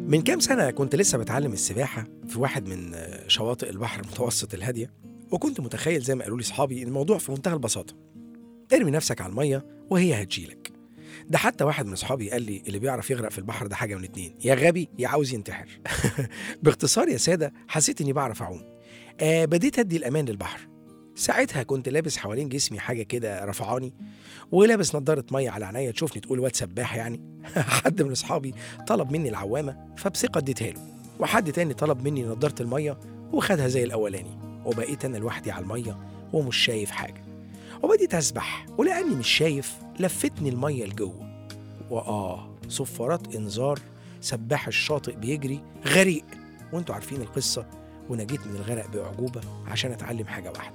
من كام سنة كنت لسه بتعلم السباحة في واحد من شواطئ البحر المتوسط الهادية وكنت متخيل زي ما قالوا لي صحابي إن الموضوع في منتهى البساطة ارمي نفسك على المية وهي هتجيلك ده حتى واحد من صحابي قال لي اللي بيعرف يغرق في البحر ده حاجة من اتنين يا غبي يا عاوز ينتحر باختصار يا سادة حسيت إني بعرف أعوم آه بديت أدي الأمان للبحر ساعتها كنت لابس حوالين جسمي حاجة كده رفعاني ولابس نضارة مية على عينيا تشوفني تقول واد سباح يعني حد من أصحابي طلب مني العوامة فبثقة اديتها له وحد تاني طلب مني نضارة المية وخدها زي الأولاني وبقيت أنا لوحدي على المية ومش شايف حاجة وبديت أسبح ولأني مش شايف لفتني المية لجوه وآه صفارات إنذار سباح الشاطئ بيجري غريق وانتوا عارفين القصة ونجيت من الغرق بأعجوبة عشان أتعلم حاجة واحدة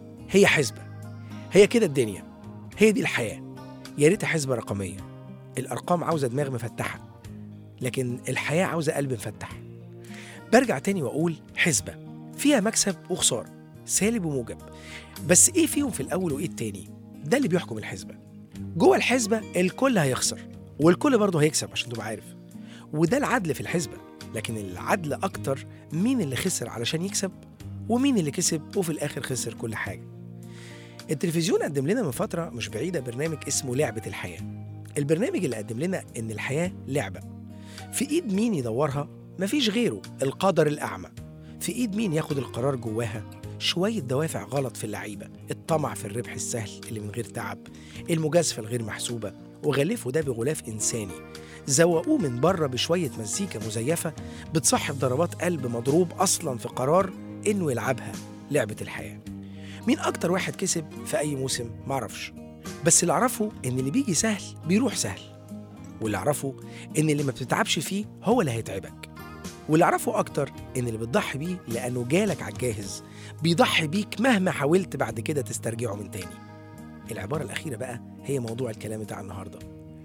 هي حسبة هي كده الدنيا هي دي الحياة يا ريتها حسبة رقمية الأرقام عاوزة دماغ مفتحة لكن الحياة عاوزة قلب مفتح برجع تاني وأقول حسبة فيها مكسب وخسارة سالب وموجب بس إيه فيهم في الأول وإيه التاني ده اللي بيحكم الحسبة جوه الحسبة الكل هيخسر والكل برضه هيكسب عشان تبقى عارف وده العدل في الحسبة لكن العدل أكتر مين اللي خسر علشان يكسب ومين اللي كسب وفي الآخر خسر كل حاجة التلفزيون قدم لنا من فترة مش بعيدة برنامج اسمه لعبة الحياة البرنامج اللي قدم لنا إن الحياة لعبة في إيد مين يدورها مفيش غيره القدر الأعمى في إيد مين ياخد القرار جواها شوية دوافع غلط في اللعيبة الطمع في الربح السهل اللي من غير تعب المجازفة الغير محسوبة وغلفوا ده بغلاف إنساني زوقوه من بره بشوية مزيكا مزيفة بتصحب ضربات قلب مضروب أصلا في قرار إنه يلعبها لعبة الحياة مين أكتر واحد كسب في أي موسم معرفش بس اللي أعرفه إن اللي بيجي سهل بيروح سهل واللي أعرفه إن اللي ما بتتعبش فيه هو اللي هيتعبك واللي أعرفه أكتر إن اللي بتضحي بيه لأنه جالك على الجاهز بيضحي بيك مهما حاولت بعد كده تسترجعه من تاني العبارة الأخيرة بقى هي موضوع الكلام بتاع النهاردة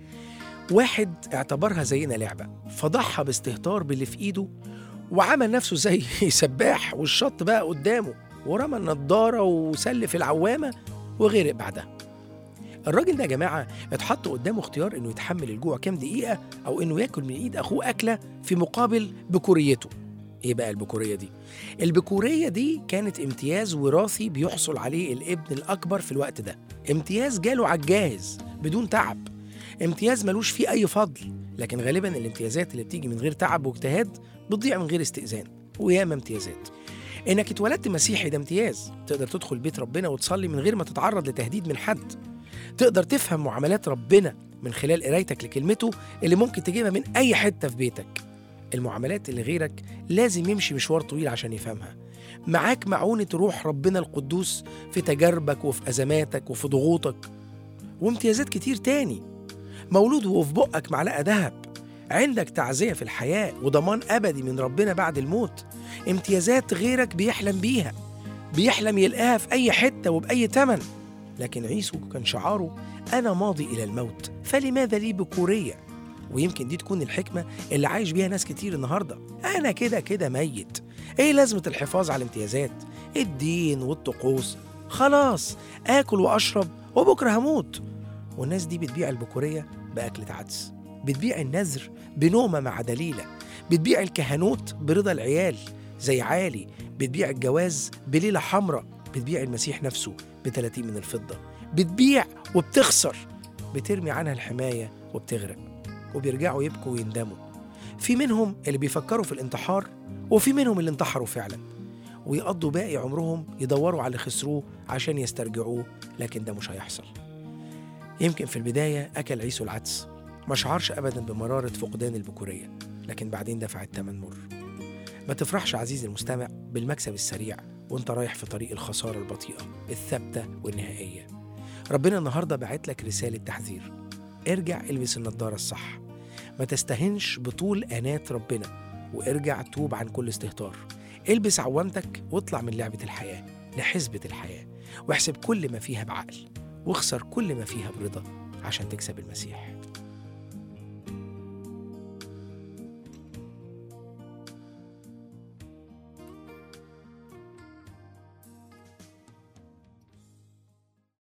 واحد اعتبرها زينا لعبة فضحى باستهتار باللي في إيده وعمل نفسه زي سباح والشط بقى قدامه ورمى النضارة وسلف العوامة وغرق بعدها الراجل ده يا جماعة اتحط قدامه اختيار انه يتحمل الجوع كام دقيقة او انه ياكل من ايد اخوه اكلة في مقابل بكوريته ايه بقى البكورية دي؟ البكورية دي كانت امتياز وراثي بيحصل عليه الابن الاكبر في الوقت ده امتياز جاله على الجاهز بدون تعب امتياز ملوش فيه اي فضل لكن غالبا الامتيازات اللي بتيجي من غير تعب واجتهاد بتضيع من غير استئذان وياما امتيازات انك اتولدت مسيحي ده امتياز تقدر تدخل بيت ربنا وتصلي من غير ما تتعرض لتهديد من حد تقدر تفهم معاملات ربنا من خلال قرايتك لكلمته اللي ممكن تجيبها من اي حته في بيتك المعاملات اللي غيرك لازم يمشي مشوار طويل عشان يفهمها معاك معونة روح ربنا القدوس في تجاربك وفي أزماتك وفي ضغوطك وامتيازات كتير تاني مولود وفي بقك معلقة ذهب عندك تعزية في الحياة وضمان أبدي من ربنا بعد الموت امتيازات غيرك بيحلم بيها بيحلم يلقاها في أي حتة وبأي تمن لكن عيسو كان شعاره أنا ماضي إلى الموت فلماذا لي بكورية ويمكن دي تكون الحكمة اللي عايش بيها ناس كتير النهاردة أنا كده كده ميت إيه لازمة الحفاظ على الامتيازات الدين والطقوس خلاص آكل وأشرب وبكرة هموت والناس دي بتبيع البكورية بأكلة عدس بتبيع النذر بنومة مع دليلة بتبيع الكهنوت برضا العيال زي عالي بتبيع الجواز بليلة حمراء بتبيع المسيح نفسه ب 30 من الفضة بتبيع وبتخسر بترمي عنها الحماية وبتغرق وبيرجعوا يبكوا ويندموا في منهم اللي بيفكروا في الانتحار وفي منهم اللي انتحروا فعلا ويقضوا باقي عمرهم يدوروا على اللي خسروه عشان يسترجعوه لكن ده مش هيحصل يمكن في البداية أكل عيسو العدس ما شعرش أبدا بمرارة فقدان البكورية لكن بعدين دفع الثمن مر ما تفرحش عزيزي المستمع بالمكسب السريع وانت رايح في طريق الخسارة البطيئة الثابتة والنهائية ربنا النهاردة بعت لك رسالة تحذير ارجع البس النضارة الصح ما تستهنش بطول آنات ربنا وارجع توب عن كل استهتار البس عوامتك واطلع من لعبة الحياة لحسبة الحياة واحسب كل ما فيها بعقل واخسر كل ما فيها برضا عشان تكسب المسيح